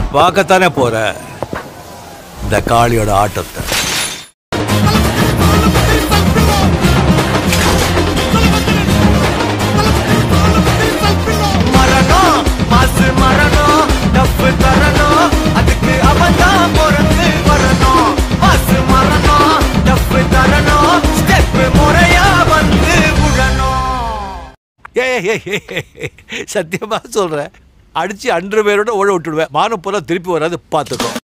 பார்க்கத்தானே போற இந்த காளியோட ஆட்டத்தை மரணம் மாசு மரணம் டப்பு தரணும் அதுக்கு அவன் தான் பொறுத்து வரணும் மாசு மரணம் டப்பு தரணும் ஸ்டெப் முறையா வந்து விழணும் ஏய் ஏய், ஏய், ஏய், சத்தியமா சொல்றேன் அடிச்சு அன்று பேரோட ஓட விட்டுடுவேன் மானம் போல திருப்பி வராது பார்த்துக்கோ